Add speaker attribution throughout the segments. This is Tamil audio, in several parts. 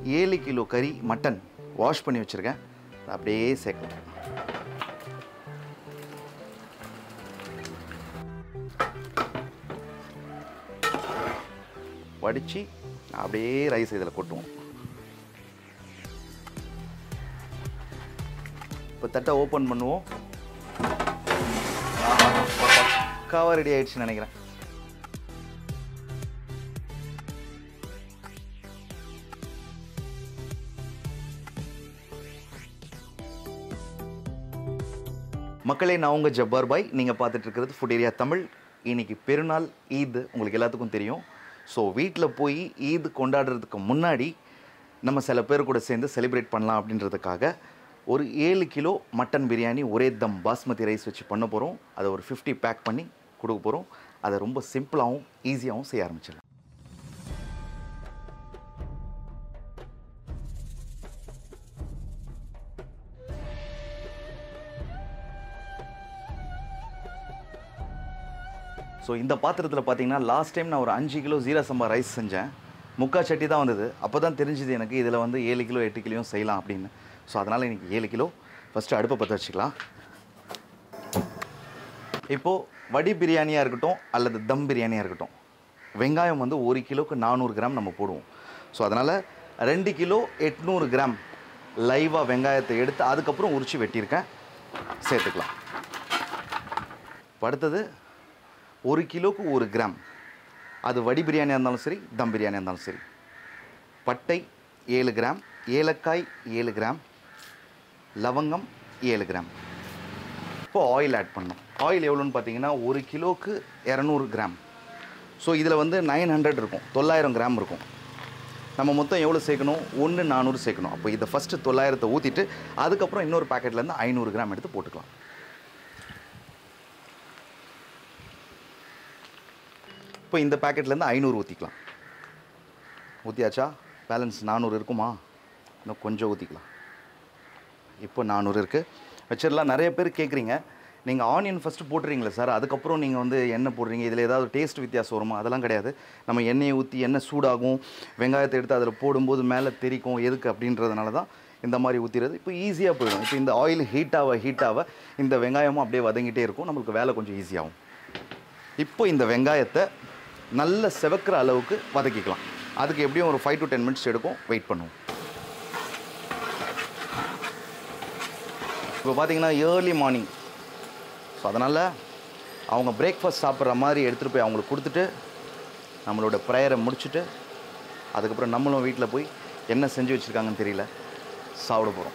Speaker 1: ஏழு கிலோ கறி மட்டன் வாஷ் பண்ணி வச்சுருக்கேன் அப்படியே சேர்க்கலாம் வடித்து அப்படியே ரைஸ் இதில் கொட்டுவோம் இப்போ தட்டை ஓப்பன் பண்ணுவோம் பக்காவாக ரெடி ஆயிடுச்சுன்னு நினைக்கிறேன் மக்களே நான் உங்கள் ஜப்பார் பாய் நீங்கள் பார்த்துட்டு இருக்கிறது ஃபுட் ஏரியா தமிழ் இன்னைக்கு பெருநாள் ஈத் உங்களுக்கு எல்லாத்துக்கும் தெரியும் ஸோ வீட்டில் போய் ஈத் கொண்டாடுறதுக்கு முன்னாடி நம்ம சில பேர் கூட சேர்ந்து செலிப்ரேட் பண்ணலாம் அப்படின்றதுக்காக ஒரு ஏழு கிலோ மட்டன் பிரியாணி ஒரே தம் பாஸ்மதி ரைஸ் வச்சு பண்ண போகிறோம் அதை ஒரு 50 பேக் பண்ணி கொடுக்க போகிறோம் அதை ரொம்ப சிம்பிளாகவும் ஈஸியாகவும் செய்ய ஆரம்பிச்சிடலாம் ஸோ இந்த பாத்திரத்தில் பார்த்தீங்கன்னா லாஸ்ட் டைம் நான் ஒரு அஞ்சு கிலோ ஜீரா சம்பா ரைஸ் செஞ்சேன் முக்கா சட்டி தான் வந்தது அப்போ தான் தெரிஞ்சுது எனக்கு இதில் வந்து ஏழு கிலோ எட்டு கிலோயும் செய்யலாம் அப்படின்னு ஸோ அதனால் இன்னைக்கு ஏழு கிலோ ஃபஸ்ட்டு அடுப்பை பற்ற வச்சுக்கலாம் இப்போது வடி பிரியாணியாக இருக்கட்டும் அல்லது தம் பிரியாணியாக இருக்கட்டும் வெங்காயம் வந்து ஒரு கிலோக்கு நானூறு கிராம் நம்ம போடுவோம் ஸோ அதனால் ரெண்டு கிலோ எட்நூறு கிராம் லைவாக வெங்காயத்தை எடுத்து அதுக்கப்புறம் உரித்து வெட்டியிருக்கேன் சேர்த்துக்கலாம் இப்ப அடுத்தது ஒரு கிலோக்கு ஒரு கிராம் அது வடி பிரியாணியாக இருந்தாலும் சரி தம் பிரியாணியாக இருந்தாலும் சரி பட்டை ஏழு கிராம் ஏலக்காய் ஏழு கிராம் லவங்கம் ஏழு கிராம் இப்போ ஆயில் ஆட் பண்ணணும் ஆயில் எவ்வளோன்னு பார்த்தீங்கன்னா ஒரு கிலோக்கு இரநூறு கிராம் ஸோ இதில் வந்து நைன் ஹண்ட்ரட் இருக்கும் தொள்ளாயிரம் கிராம் இருக்கும் நம்ம மொத்தம் எவ்வளோ சேர்க்கணும் ஒன்று நானூறு சேர்க்கணும் அப்போ இதை ஃபஸ்ட்டு தொள்ளாயிரத்தை ஊற்றிட்டு அதுக்கப்புறம் இன்னொரு பாக்கெட்லேருந்து ஐநூறு கிராம் எடுத்து போட்டுக்கலாம் இப்போ இந்த பேக்கெட்லேருந்து ஐநூறு ஊற்றிக்கலாம் ஊற்றியாச்சா பேலன்ஸ் நானூறு இருக்குமா இன்னும் கொஞ்சம் ஊற்றிக்கலாம் இப்போ நானூறு இருக்குது வச்சிடலாம் நிறைய பேர் கேட்குறீங்க நீங்கள் ஆனியன் ஃபஸ்ட்டு போட்டுறீங்களே சார் அதுக்கப்புறம் நீங்கள் வந்து எண்ணெய் போடுறீங்க இதில் ஏதாவது டேஸ்ட் வித்தியாசம் வருமா அதெல்லாம் கிடையாது நம்ம எண்ணெயை ஊற்றி எண்ணெய் சூடாகும் வெங்காயத்தை எடுத்து அதில் போடும்போது மேலே தெரிக்கும் எதுக்கு அப்படின்றதுனால தான் இந்த மாதிரி ஊற்றிடுறது இப்போ ஈஸியாக போயிடும் இப்போ இந்த ஆயில் ஹீட் ஆக ஹீட் ஆக இந்த வெங்காயமும் அப்படியே வதங்கிட்டே இருக்கும் நம்மளுக்கு வேலை கொஞ்சம் ஈஸியாகும் இப்போ இந்த வெங்காயத்தை நல்ல செவக்கிற அளவுக்கு வதக்கிக்கலாம் அதுக்கு எப்படியும் ஒரு ஃபைவ் டு டென் மினிட்ஸ் எடுக்கும் வெயிட் பண்ணுவோம் இப்போ பார்த்தீங்கன்னா ஏர்லி மார்னிங் ஸோ அதனால் அவங்க பிரேக்ஃபாஸ்ட் சாப்பிட்ற மாதிரி எடுத்துகிட்டு போய் அவங்களுக்கு கொடுத்துட்டு நம்மளோட ப்ரேயரை முடிச்சுட்டு அதுக்கப்புறம் நம்மளும் வீட்டில் போய் என்ன செஞ்சு வச்சுருக்காங்கன்னு தெரியல சாப்பிட போகிறோம்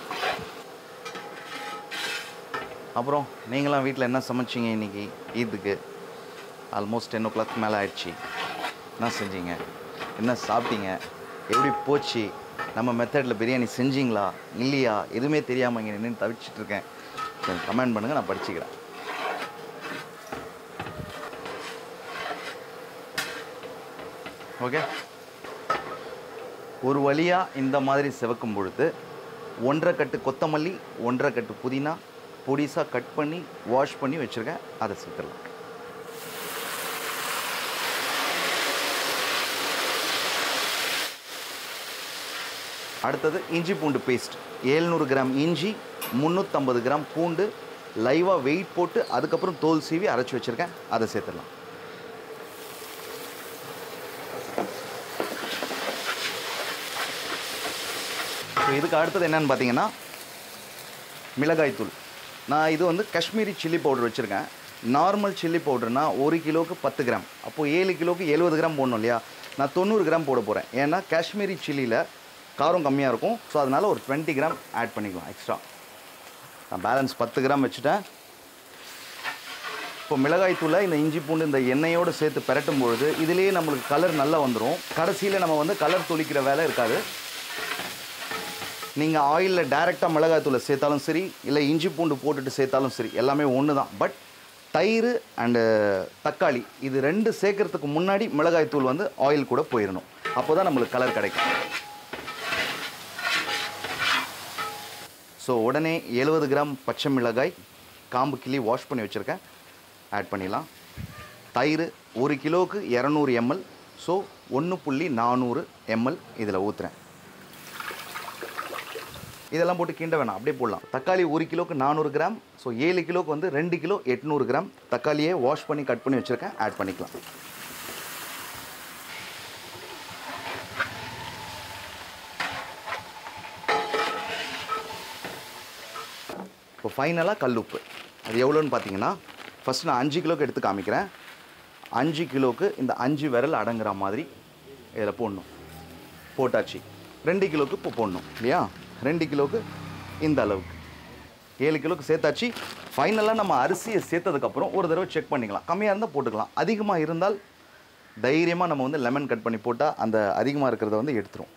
Speaker 1: அப்புறம் நீங்களாம் வீட்டில் என்ன சமைச்சீங்க இன்றைக்கி ஈத்துக்கு ஆல்மோஸ்ட் டென் ஓ கிளாக் மேலே ஆயிடுச்சு என்ன செஞ்சீங்க என்ன சாப்பிட்டீங்க எப்படி போச்சு நம்ம மெத்தடில் பிரியாணி செஞ்சீங்களா இல்லையா எதுவுமே தெரியாமல் இங்கே நின்று தவிச்சிட்டு இருக்கேன் கமெண்ட் பண்ணுங்கள் நான் படிச்சுக்கிறேன் ஓகே ஒரு வழியாக இந்த மாதிரி சிவக்கும் பொழுது ஒன்றரை கட்டு கொத்தமல்லி ஒன்றரை கட்டு புதினா பொடிசாக கட் பண்ணி வாஷ் பண்ணி வச்சுருக்கேன் அதை சேர்த்துடலாம் அடுத்தது இஞ்சி பூண்டு பேஸ்ட் ஏழ்நூறு கிராம் இஞ்சி முந்நூற்றம்பது கிராம் பூண்டு லைவாக வெயிட் போட்டு அதுக்கப்புறம் தோல் சீவி அரைச்சி வச்சுருக்கேன் அதை சேர்த்துடலாம் ஸோ இதுக்கு அடுத்தது என்னன்னு பார்த்தீங்கன்னா மிளகாய்த்தூள் நான் இது வந்து காஷ்மீரி சில்லி பவுடர் வச்சுருக்கேன் நார்மல் சில்லி பவுடர்னா ஒரு கிலோவுக்கு பத்து கிராம் அப்போது ஏழு கிலோவுக்கு எழுபது கிராம் போடணும் இல்லையா நான் தொண்ணூறு கிராம் போட போகிறேன் ஏன்னா காஷ்மீரி சில்லியில் காரம் கம்மியாக இருக்கும் ஸோ அதனால் ஒரு டுவெண்ட்டி கிராம் ஆட் பண்ணிக்கலாம் எக்ஸ்ட்ரா நான் பேலன்ஸ் பத்து கிராம் வச்சுட்டேன் இப்போ மிளகாய் தூளை இந்த இஞ்சி பூண்டு இந்த எண்ணெயோடு சேர்த்து பிரட்டும் பொழுது இதுலேயே நம்மளுக்கு கலர் நல்லா வந்துடும் கடைசியில் நம்ம வந்து கலர் தொளிக்கிற வேலை இருக்காது நீங்கள் ஆயிலில் டைரெக்டாக மிளகாய் தூளை சேர்த்தாலும் சரி இல்லை இஞ்சி பூண்டு போட்டுட்டு சேர்த்தாலும் சரி எல்லாமே ஒன்று தான் பட் தயிர் அண்டு தக்காளி இது ரெண்டு சேர்க்கறதுக்கு முன்னாடி மிளகாய் தூள் வந்து ஆயில் கூட போயிடணும் அப்போ தான் நம்மளுக்கு கலர் கிடைக்கும் ஸோ உடனே எழுபது கிராம் பச்சை மிளகாய் காம்பு கிள்ளி வாஷ் பண்ணி வச்சுருக்கேன் ஆட் பண்ணிடலாம் தயிர் ஒரு கிலோவுக்கு இரநூறு எம்எல் ஸோ ஒன்று புள்ளி நானூறு எம்எல் இதில் ஊற்றுறேன் இதெல்லாம் போட்டு கிண்ட வேணாம் அப்படியே போடலாம் தக்காளி ஒரு கிலோக்கு நானூறு கிராம் ஸோ ஏழு கிலோக்கு வந்து ரெண்டு கிலோ எட்நூறு கிராம் தக்காளியை வாஷ் பண்ணி கட் பண்ணி வச்சுருக்கேன் ஆட் பண்ணிக்கலாம் இப்போ ஃபைனலாக கல்லுப்பு அது எவ்வளோன்னு பார்த்தீங்கன்னா ஃபஸ்ட் நான் அஞ்சு கிலோக்கு எடுத்து காமிக்கிறேன் அஞ்சு கிலோக்கு இந்த அஞ்சு விரல் அடங்குற மாதிரி இதில் போடணும் போட்டாச்சு ரெண்டு கிலோக்கு இப்போ போடணும் இல்லையா ரெண்டு கிலோக்கு இந்த அளவுக்கு ஏழு கிலோக்கு சேர்த்தாச்சு ஃபைனலாக நம்ம அரிசியை சேர்த்ததுக்கப்புறம் ஒரு தடவை செக் பண்ணிக்கலாம் கம்மியாக இருந்தால் போட்டுக்கலாம் அதிகமாக இருந்தால் தைரியமாக நம்ம வந்து லெமன் கட் பண்ணி போட்டால் அந்த அதிகமாக இருக்கிறத வந்து எடுத்துரும்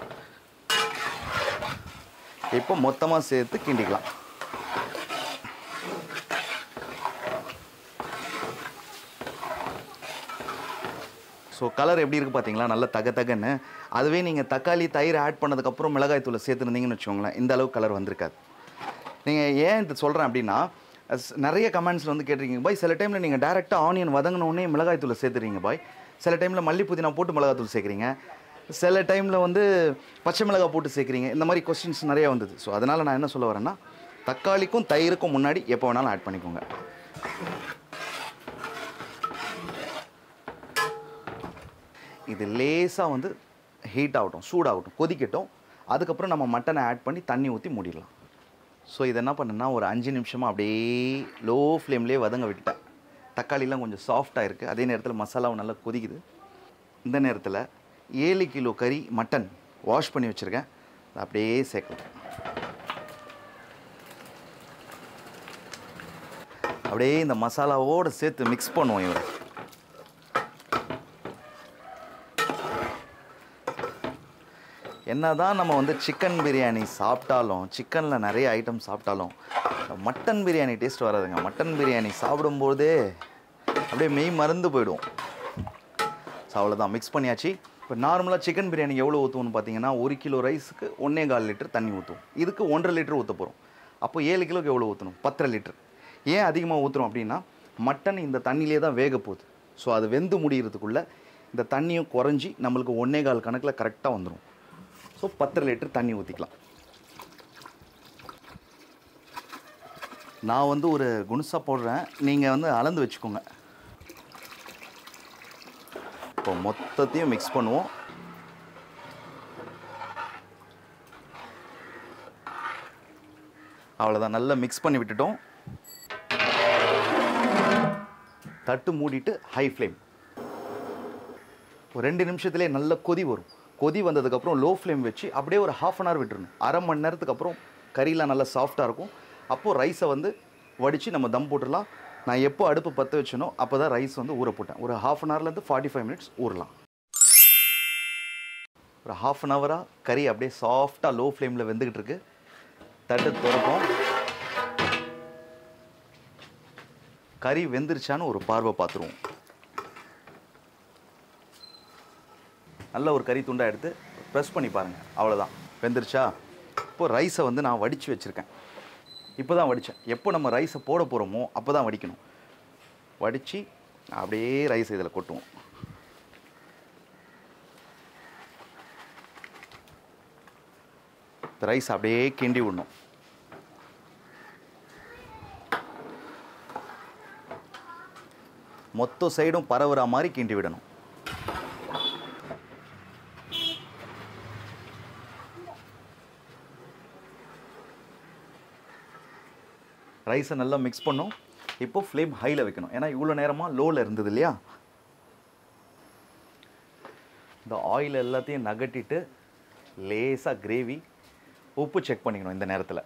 Speaker 1: இப்போ மொத்தமாக சேர்த்து கிண்டிக்கலாம் ஸோ கலர் எப்படி இருக்குது பார்த்தீங்களா நல்ல தக தகன்னு அதுவே நீங்கள் தக்காளி தயிர் ஆட் பண்ணதுக்கப்புறம் மிளகாய் தூளை சேர்த்துருந்தீங்கன்னு வச்சுக்கோங்களேன் இந்த அளவுக்கு கலர் வந்திருக்காது நீங்கள் ஏன் இது சொல்கிறேன் அப்படின்னா அஸ்- நிறைய கமெண்ட்ஸில் வந்து கேட்டிருக்கீங்க பாய் சில டைமில் நீங்கள் டேரெக்டாக ஆனியன் வதங்கினோடனே மிளகாய் தூளை சேர்த்துறீங்க பாய் சில டைமில் மல்லி புதினா போட்டு மிளகாய் தூள் சேர்க்குறீங்க சில டைமில் வந்து பச்சை மிளகாய் போட்டு சேர்க்குறீங்க இந்த மாதிரி கொஸ்டின்ஸ் நிறைய வந்தது ஸோ அதனால் நான் என்ன சொல்ல வரேன்னா தக்காளிக்கும் தயிருக்கும் முன்னாடி எப்போ வேணாலும் ஆட் பண்ணிக்கோங்க இது லேசாக வந்து ஹீட் ஆகட்டும் சூடாகட்டும் கொதிக்கட்டும் அதுக்கப்புறம் நம்ம மட்டனை ஆட் பண்ணி தண்ணி ஊற்றி மூடிடலாம் ஸோ இது என்ன பண்ணுன்னா ஒரு அஞ்சு நிமிஷமாக அப்படியே லோ ஃப்ளேம்லேயே வதங்க விட்டுட்டேன் தக்காளிலாம் கொஞ்சம் சாஃப்டாக இருக்குது அதே நேரத்தில் மசாலாவும் நல்லா கொதிக்குது இந்த நேரத்தில் ஏழு கிலோ கறி மட்டன் வாஷ் பண்ணி வச்சுருக்கேன் அதை அப்படியே சேர்க்கலாம் அப்படியே இந்த மசாலாவோடு சேர்த்து மிக்ஸ் பண்ணுவோம் இவரை என்னதான் நம்ம வந்து சிக்கன் பிரியாணி சாப்பிட்டாலும் சிக்கனில் நிறைய ஐட்டம் சாப்பிட்டாலும் மட்டன் பிரியாணி டேஸ்ட் வராதுங்க மட்டன் பிரியாணி சாப்பிடும்போதே அப்படியே மெய் மறந்து போயிடும் ஸோ அவ்வளோதான் மிக்ஸ் பண்ணியாச்சு இப்போ நார்மலாக சிக்கன் பிரியாணி எவ்வளோ ஊற்றுவோம்னு பார்த்தீங்கன்னா ஒரு கிலோ ரைஸுக்கு ஒன்றே கால் லிட்டர் தண்ணி ஊற்றுவோம் இதுக்கு ஒன்றரை லிட்டர் ஊற்ற போகிறோம் அப்போ ஏழு கிலோக்கு எவ்வளோ ஊற்றணும் பத்தரை லிட்டர் ஏன் அதிகமாக ஊற்றுறோம் அப்படின்னா மட்டன் இந்த தண்ணியிலே தான் வேக போகுது ஸோ அது வெந்து முடியறதுக்குள்ளே இந்த தண்ணியும் குறைஞ்சி நம்மளுக்கு ஒன்றே கால் கணக்கில் கரெக்டாக வந்துடும் ஸோ பத்தரை லிட்டர் தண்ணி ஊற்றிக்கலாம் நான் வந்து ஒரு குணுசா போடுறேன் நீங்கள் வந்து அளந்து வச்சுக்கோங்க இப்போ மொத்தத்தையும் மிக்ஸ் பண்ணுவோம் அவ்வளோதான் நல்லா மிக்ஸ் பண்ணி விட்டுட்டோம் தட்டு மூடிட்டு ஹை ஃப்ளேம் ஒரு ரெண்டு நிமிஷத்துலேயே நல்ல கொதி வரும் கொதி வந்ததுக்கப்புறம் லோ ஃப்ளேம் வச்சு அப்படியே ஒரு ஹாஃப் அன் ஹவர் விட்டுறணும் அரை மணி நேரத்துக்கு அப்புறம் கறிலாம் நல்லா சாஃப்டாக இருக்கும் அப்போது ரைஸை வந்து வடித்து நம்ம தம் போட்டுடலாம் நான் எப்போ அடுப்பு பற்ற வச்சனோ அப்போ தான் ரைஸ் வந்து ஊற போட்டேன் ஒரு ஹாஃப் அன் ஹவர்லேருந்து ஃபார்ட்டி ஃபைவ் மினிட்ஸ் ஊறலாம் ஒரு ஹாஃப் அன் ஹவராக கறி அப்படியே சாஃப்டாக லோ ஃப்ளேமில் வெந்துக்கிட்டு இருக்கு தட்டு திறப்போம் கறி வெந்துருச்சான்னு ஒரு பார்வை பார்த்துருவோம் நல்ல ஒரு கறி துண்டா எடுத்து ப்ரெஸ் பண்ணி பாருங்கள் அவ்வளோதான் வெந்துருச்சா இப்போது ரைஸை வந்து நான் வடித்து வச்சுருக்கேன் இப்போ தான் வடித்தேன் எப்போ நம்ம ரைஸை போட போகிறோமோ அப்போ தான் வடிக்கணும் வடித்து அப்படியே ரைஸ் இதில் கொட்டுவோம் ரைஸ் அப்படியே கிண்டி விடணும் மொத்த சைடும் பரவுற மாதிரி கிண்டி விடணும் ரைஸை நல்லா மிக்ஸ் பண்ணோம் இப்போ ஃப்ளேம் ஹையில் வைக்கணும் ஏன்னா இவ்வளோ நேரமாக லோவில் இருந்தது இல்லையா இந்த ஆயில் எல்லாத்தையும் நகட்டிட்டு லேசாக கிரேவி உப்பு செக் பண்ணிக்கணும் இந்த நேரத்தில்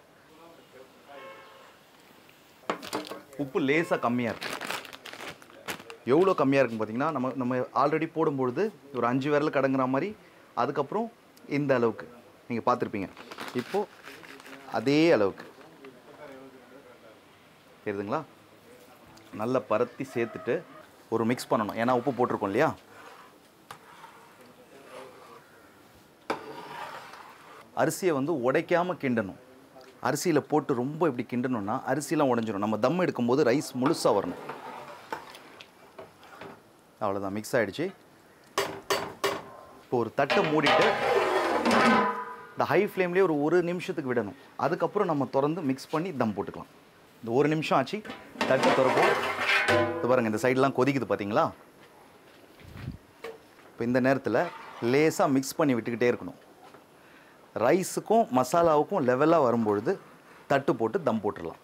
Speaker 1: உப்பு லேசாக கம்மியாக இருக்கு எவ்வளோ கம்மியாக இருக்குன்னு பார்த்தீங்கன்னா நம்ம நம்ம ஆல்ரெடி போடும்பொழுது ஒரு அஞ்சு விரல் கடங்குற மாதிரி அதுக்கப்புறம் இந்த அளவுக்கு நீங்கள் பார்த்துருப்பீங்க இப்போது அதே அளவுக்கு தெரியுதுங்களா நல்லா பரத்தி சேர்த்துட்டு ஒரு மிக்ஸ் பண்ணணும் ஏன்னா உப்பு போட்டிருக்கோம் இல்லையா அரிசியை வந்து உடைக்காமல் கிண்டணும் அரிசியில் போட்டு ரொம்ப இப்படி கிண்டணும்னா அரிசிலாம் உடைஞ்சிரும் நம்ம தம் எடுக்கும்போது ரைஸ் முழுசாக வரணும் அவ்வளோதான் மிக்ஸ் ஆகிடுச்சு இப்போ ஒரு தட்டை மூடிட்டு இந்த ஹை ஃப்ளேம்லேயே ஒரு ஒரு நிமிஷத்துக்கு விடணும் அதுக்கப்புறம் நம்ம திறந்து மிக்ஸ் பண்ணி தம் போட்டுக்கலாம் இந்த ஒரு நிமிஷம் ஆச்சு தட்டு திறப்போம் இது பாருங்கள் இந்த சைடெலாம் கொதிக்குது பார்த்தீங்களா இப்போ இந்த நேரத்தில் லேசாக மிக்ஸ் பண்ணி விட்டுக்கிட்டே இருக்கணும் ரைஸுக்கும் மசாலாவுக்கும் லெவலாக வரும்பொழுது தட்டு போட்டு தம் போட்டுடலாம்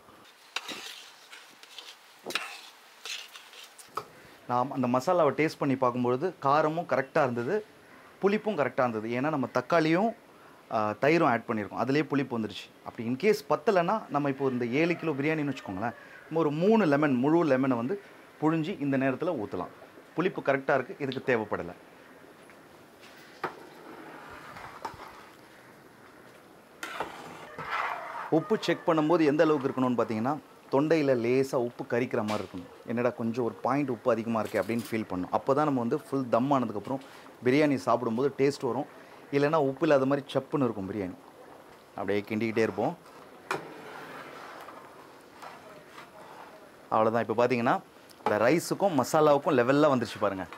Speaker 1: நாம் அந்த மசாலாவை டேஸ்ட் பண்ணி பார்க்கும்பொழுது காரமும் கரெக்டாக இருந்தது புளிப்பும் கரெக்டாக இருந்தது ஏன்னா நம்ம தக்காளியும் ஆ, தயிரும் ஆட் பண்ணியிருக்கோம் அதிலே புளிப்பு வந்துருச்சு அப்படி இன்கேஸ் பத்தலைன்னா நம்ம இப்போ இந்த ஏழு கிலோ பிரியாணின்னு வச்சுக்கோங்களேன் நம்ம ஒரு மூணு லெமன் முழு லெமனை வந்து புழிஞ்சி இந்த நேரத்தில் ஊற்றலாம் புளிப்பு கரெக்டாக இருக்குது இதுக்கு தேவைப்படலை உப்பு செக் பண்ணும்போது எந்த அளவுக்கு இருக்கணும்னு பார்த்தீங்கன்னா தொண்டையில் லேசாக உப்பு கரிக்கிற மாதிரி இருக்கணும் என்னடா கொஞ்சம் ஒரு பாயிண்ட் உப்பு அதிகமாக இருக்கே அப்படின்னு ஃபீல் பண்ணணும் அப்போ தான் நம்ம வந்து ஃபுல் தம் ஆனதுக்கப்புறம் பிரியாணி சாப்பிடும்போது டேஸ்ட் வரும் இல்லைன்னா உப்பு இல்லாத மாதிரி சப்புன்னு இருக்கும் பிரியாணி அப்படியே கிண்டிக்கிட்டே இருப்போம் அவ்வளோதான் இப்போ பார்த்தீங்கன்னா இந்த ரைஸுக்கும் மசாலாவுக்கும் லெவலில் வந்துருச்சு பாருங்கள்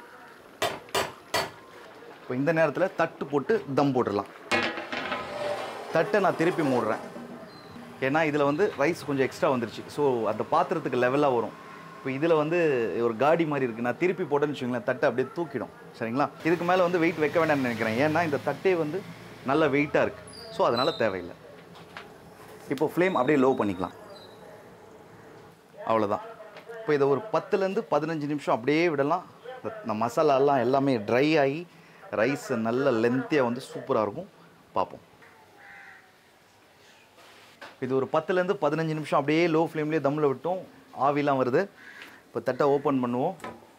Speaker 1: இப்போ இந்த நேரத்தில் தட்டு போட்டு தம் போட்டுடலாம் தட்டை நான் திருப்பி மூடுறேன் ஏன்னா இதில் வந்து ரைஸ் கொஞ்சம் எக்ஸ்ட்ரா வந்துருச்சு ஸோ அந்த பாத்திரத்துக்கு லெவலாக வரும் இப்போ இதில் வந்து ஒரு காடி மாதிரி இருக்குது நான் திருப்பி போட்டேன்னு வச்சுங்களேன் தட்டை அப்படியே தூக்கிடும் சரிங்களா இதுக்கு மேலே வந்து வெயிட் வைக்க வேண்டாம்னு நினைக்கிறேன் ஏன்னா இந்த தட்டே வந்து நல்ல வெயிட்டாக இருக்குது ஸோ அதனால் தேவையில்லை இப்போ ஃப்ளேம் அப்படியே லோ பண்ணிக்கலாம் அவ்வளோதான் இப்போ இதை ஒரு பத்துலேருந்து பதினஞ்சு நிமிஷம் அப்படியே விடலாம் இந்த- இந்த மசாலாலாம் எல்லாமே ட்ரை ஆகி ரைஸ் நல்ல லென்த்தியாக வந்து சூப்பராக இருக்கும் பார்ப்போம் இது ஒரு பத்துலேருந்து பதினஞ்சு நிமிஷம் அப்படியே லோ ஃப்ளேம்லேயே தம்மில் விட்டோம் ஆவிலாம் வருது இப்போ தட்டை ஓப்பன் பண்ணுவோம்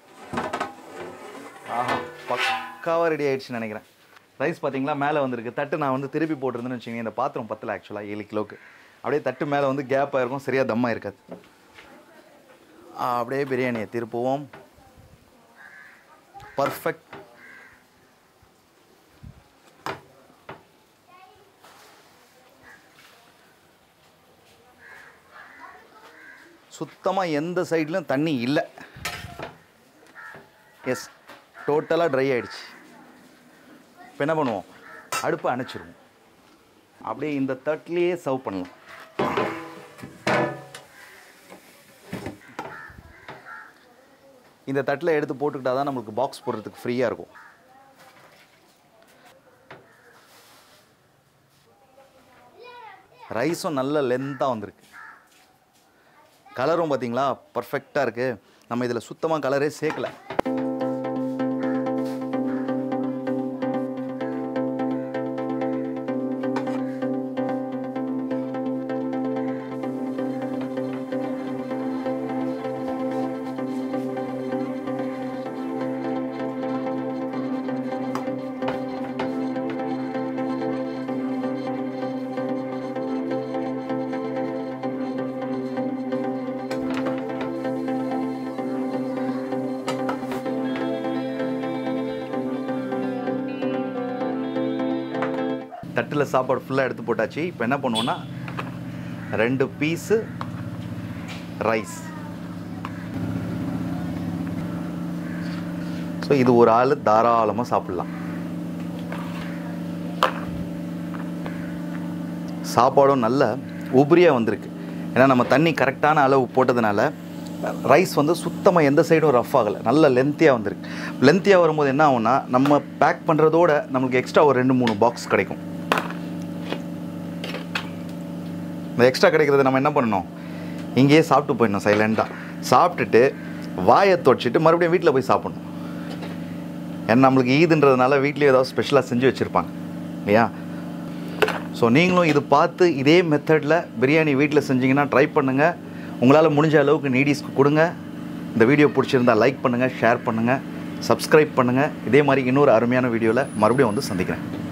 Speaker 1: ஆஹா பக்காவாக ரெடி ஆயிடுச்சுன்னு நினைக்கிறேன் ரைஸ் பார்த்தீங்களா மேலே வந்திருக்கு தட்டு நான் வந்து திருப்பி போட்டிருந்தேன்னு வச்சுக்கோங்க இந்த பாத்திரம் பத்தல ஆக்சுவலாக ஏழு கிலோக்கு அப்படியே தட்டு மேலே வந்து கேப்பாக இருக்கும் சரியாக தம்மாக இருக்காது ஆ, அப்படியே பிரியாணியை திருப்புவோம் பர்ஃபெக்ட் சுத்தமாக எந்த சைட்லையும் தண்ணி இல்லை எஸ் டோட்டலாக ட்ரை ஆயிடுச்சு இப்போ என்ன பண்ணுவோம் அடுப்பை அணைச்சிருவோம் அப்படியே இந்த தட்டிலேயே சர்வ் பண்ணலாம் இந்த தட்டில் எடுத்து போட்டுக்கிட்டா தான் நம்மளுக்கு பாக்ஸ் போடுறதுக்கு ஃப்ரீயாக இருக்கும் ரைஸும் நல்ல லென்த்தாக வந்திருக்கு கலரும் பார்த்தீங்களா பர்ஃபெக்டாக இருக்குது நம்ம இதில் சுத்தமாக கலரே சேர்க்கல தட்டில் சாப்பாடு ஃபுல்லாக எடுத்து போட்டாச்சு இப்போ என்ன பண்ணுவோன்னா ரெண்டு பீஸு ரைஸ் ஸோ இது ஒரு ஆள் தாராளமாக சாப்பிட்லாம் சாப்பாடும் நல்ல உபரியாக வந்திருக்கு ஏன்னா நம்ம தண்ணி கரெக்டான அளவு போட்டதுனால ரைஸ் வந்து சுத்தமாக எந்த சைடும் ரஃப் ஆகலை நல்ல லென்த்தியாக வந்திருக்கு லென்த்தியாக வரும்போது என்ன ஆகும்னா நம்ம பேக் பண்ணுறதோட நம்மளுக்கு எக்ஸ்ட்ரா ஒரு ரெண்டு மூணு பாக்ஸ் கிடைக்கும் இந்த எக்ஸ்ட்ரா கிடைக்கிறத நம்ம என்ன பண்ணணும் இங்கேயே சாப்பிட்டு போயிடணும் சைலண்டாக சாப்பிட்டுட்டு வாயை தொடச்சிட்டு மறுபடியும் வீட்டில் போய் சாப்பிடணும் ஏன்னா நம்மளுக்கு ஈதுன்றதுனால வீட்லேயே ஏதாவது ஸ்பெஷலாக செஞ்சு வச்சுருப்பாங்க இல்லையா ஸோ நீங்களும் இது பார்த்து இதே மெத்தடில் பிரியாணி வீட்டில் செஞ்சீங்கன்னா ட்ரை பண்ணுங்கள் உங்களால் முடிஞ்ச அளவுக்கு நீடிஸ்க்கு கொடுங்க இந்த வீடியோ பிடிச்சிருந்தா லைக் பண்ணுங்கள் ஷேர் பண்ணுங்கள் சப்ஸ்கிரைப் பண்ணுங்கள் இதே மாதிரி இன்னொரு அருமையான வீடியோவில் மறுபடியும் வந்து சந்திக்கிறேன்